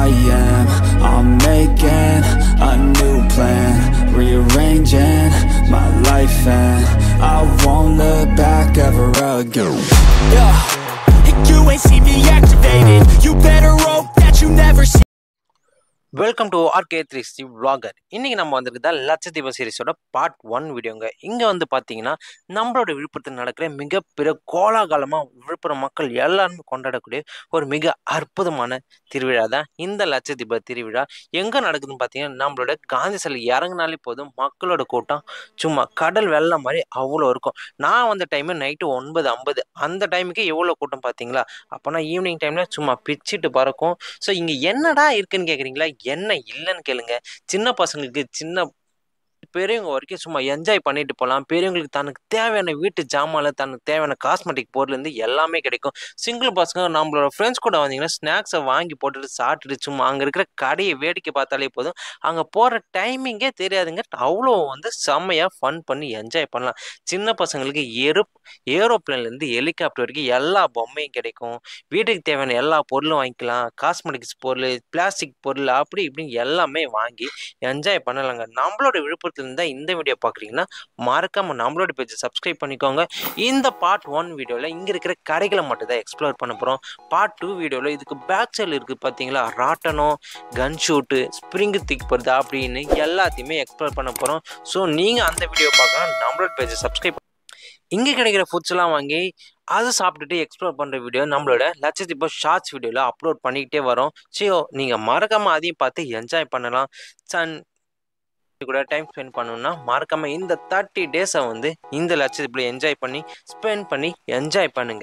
I am I'm making a new plan Rearranging my life and I won't look back ever again Yeah, and you ain't see me activated. You better hope that you never see. Welcome to RK three C vlogger இன்னைக்கு நம்ம வந்திருக்கிறதா லட்சதீப சீரிஸோட part one வீடியோங்க இங்கே வந்து பார்த்தீங்கன்னா நம்மளோட விழுப்புரத்தில் நடக்கிற மிகப்பெரிய கோலாகலமாக விழுப்புரம் மக்கள் எல்லாருமே கொண்டாடக்கூடிய ஒரு மிக அற்புதமான திருவிழா தான் இந்த லட்சதீப திருவிழா எங்கே நடக்குதுன்னு பார்த்தீங்கன்னா நம்மளோட காந்தி சிலை இறங்கினாலே போதும் மக்களோட கூட்டம் சும்மா கடல் வெள்ளம் மாதிரி அவ்வளோ இருக்கும் நான் வந்த டைமு நைட்டு ஒன்பது ஐம்பது அந்த டைமுக்கு எவ்வளோ கூட்டம் பார்த்தீங்களா அப்போனா ஈவினிங் டைமில் சும்மா பிச்சுட்டு பறக்கும் ஸோ இங்கே என்னடா இருக்குன்னு கேட்குறீங்களா என்ன இல்லைன்னு கேளுங்க சின்ன பசங்களுக்கு சின்ன பெரியவங்க வரைக்கும் சும்மா என்ஜாய் பண்ணிட்டு போகலாம் பெரியவங்களுக்கு தனக்கு தேவையான வீட்டு ஜாமான்ல தனக்கு தேவையான காஸ்மெட்டிக் பொருள்லேருந்து எல்லாமே கிடைக்கும் சிங்கிள் பசங்க நம்மளோட ஃப்ரெண்ட்ஸ் கூட வந்தீங்கன்னா ஸ்நாக்ஸை வாங்கி போட்டுட்டு சாப்பிட்டுட்டு சும்மா அங்கே இருக்கிற கடையை வேடிக்கை பார்த்தாலே போதும் அங்கே போகிற டைமிங்கே தெரியாதுங்க அவ்வளோ வந்து செம்மையாக ஃபன் பண்ணி என்ஜாய் பண்ணலாம் சின்ன பசங்களுக்கு ஏரோ ஏரோப்ளேன்லேருந்து ஹெலிகாப்டர் வரைக்கும் எல்லா பொம்மையும் கிடைக்கும் வீட்டுக்கு தேவையான எல்லா பொருளும் வாங்கிக்கலாம் காஸ்மெட்டிக்ஸ் பொருள் பிளாஸ்டிக் பொருள் அப்படி இப்படின்னு எல்லாமே வாங்கி என்ஜாய் பண்ணலாங்க நம்மளோட விழுப்புரத்துல இருந்தா இந்த வீடியோ பார்க்குறீங்கன்னா மறக்காம நம்மளோட பேஜை சப்ஸ்கிரைப் பண்ணிக்கோங்க இந்த பார்ட் ஒன் வீடியோவில் இங்கே இருக்கிற கடைகளை மட்டும் தான் எக்ஸ்ப்ளோர் பண்ண போகிறோம் பார்ட் டூ வீடியோவில் இதுக்கு பேக் சைடில் இருக்குது பார்த்தீங்களா ராட்டனம் கன் ஷூட்டு ஸ்ப்ரிங்கு திக் போகிறது அப்படின்னு எல்லாத்தையுமே எக்ஸ்ப்ளோர் பண்ண போகிறோம் ஸோ நீங்கள் அந்த வீடியோ பார்க்கலாம் நம்மளோட பேஜை சப்ஸ்கிரைப் இங்கே கிடைக்கிற ஃபுட்ஸ்லாம் வாங்கி அதை சாப்பிட்டுட்டு எக்ஸ்ப்ளோர் பண்ணுற வீடியோ நம்மளோட லட்சத்தீப ஷார்ட்ஸ் வீடியோவில் அப்லோட் பண்ணிக்கிட்டே வரோம் ஸோ நீங்கள் மறக்காமல் அதையும் பார்த்து என்ஜாய் பண்ணலாம் சன் கூட டைம் ஸ்பெண்ட் பண்ணணும்னா மறக்காம இந்த தேர்ட்டி டேஸை வந்து இந்த லட்சத்தீப்பில் என்ஜாய் பண்ணி ஸ்பெண்ட் பண்ணி என்ஜாய் பண்ணுங்க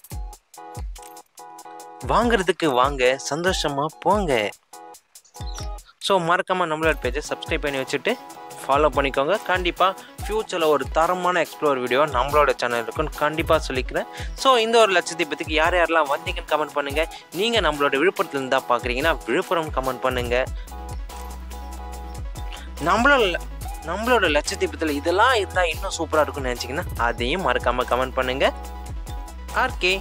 வாங்குறதுக்கு வாங்க சந்தோஷமா போங்க ஸோ மறக்காம நம்மளோட பேஜை சப்ஸ்கிரைப் பண்ணி வச்சுட்டு ஃபாலோ பண்ணிக்கோங்க கண்டிப்பாக ஃப்யூச்சரில் ஒரு தரமான எக்ஸ்ப்ளோர் வீடியோ நம்மளோட சேனல் இருக்குன்னு கண்டிப்பாக சொல்லிக்கிறேன் ஸோ இந்த ஒரு லட்சத்தீபத்துக்கு யார் யாரெல்லாம் வந்தீங்கன்னு கமெண்ட் பண்ணுங்கள் நீங்கள் நம்மளோட விழுப்புரத்துல இருந்தால் பார்க்குறீங்கன்னா விழுப்புரம் கமெண்ட் பண்ணுங்கள் நம்மளோட நம்மளோட லட்சத்தீபத்தில் இதெல்லாம் இருந்தால் இன்னும் சூப்பராக இருக்கும்னு நினச்சிங்கன்னா அதையும் மறக்காமல் கமெண்ட் பண்ணுங்க ஆர்கே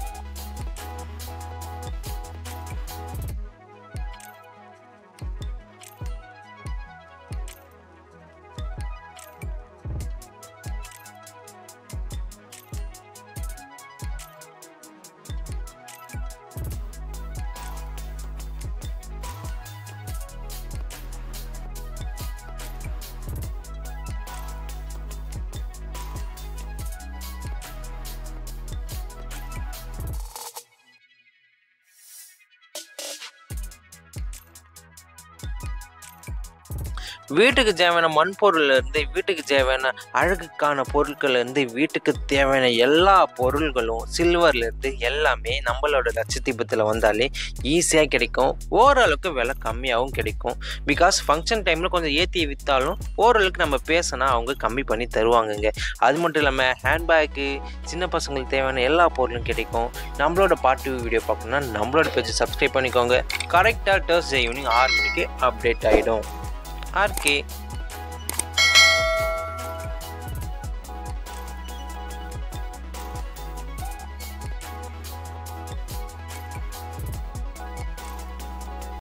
வீட்டுக்கு தேவையான மண்பொருள்ல இருந்து வீட்டுக்கு தேவையான அழகுக்கான பொருட்கள்ல இருந்து வீட்டுக்கு தேவையான எல்லா பொருள்களும் சில்வர்ல இருந்து எல்லாமே நம்மளோட லட்சத்தீபத்தில் வந்தாலே ஈஸியாக கிடைக்கும் ஓரளவுக்கு விலை கம்மியாகவும் கிடைக்கும் பிகாஸ் ஃபங்க்ஷன் டைமில் கொஞ்சம் ஏற்றி விற்றாலும் ஓரளவுக்கு நம்ம பேசினா அவங்க கம்மி பண்ணி தருவாங்கங்க அது மட்டும் இல்லாமல் ஹேண்ட்பேக்கு சின்ன பசங்களுக்கு தேவையான எல்லா பொருளும் கிடைக்கும் நம்மளோட பார்ட்டி வீடியோ பார்க்கணும்னா நம்மளோட பேஜை சப்ஸ்கிரைப் பண்ணிக்கோங்க கரெக்டாக டர்ஸ்டே ஈவினிங் ஆறு மணிக்கு அப்டேட் ஆகிடும் ஆர்கே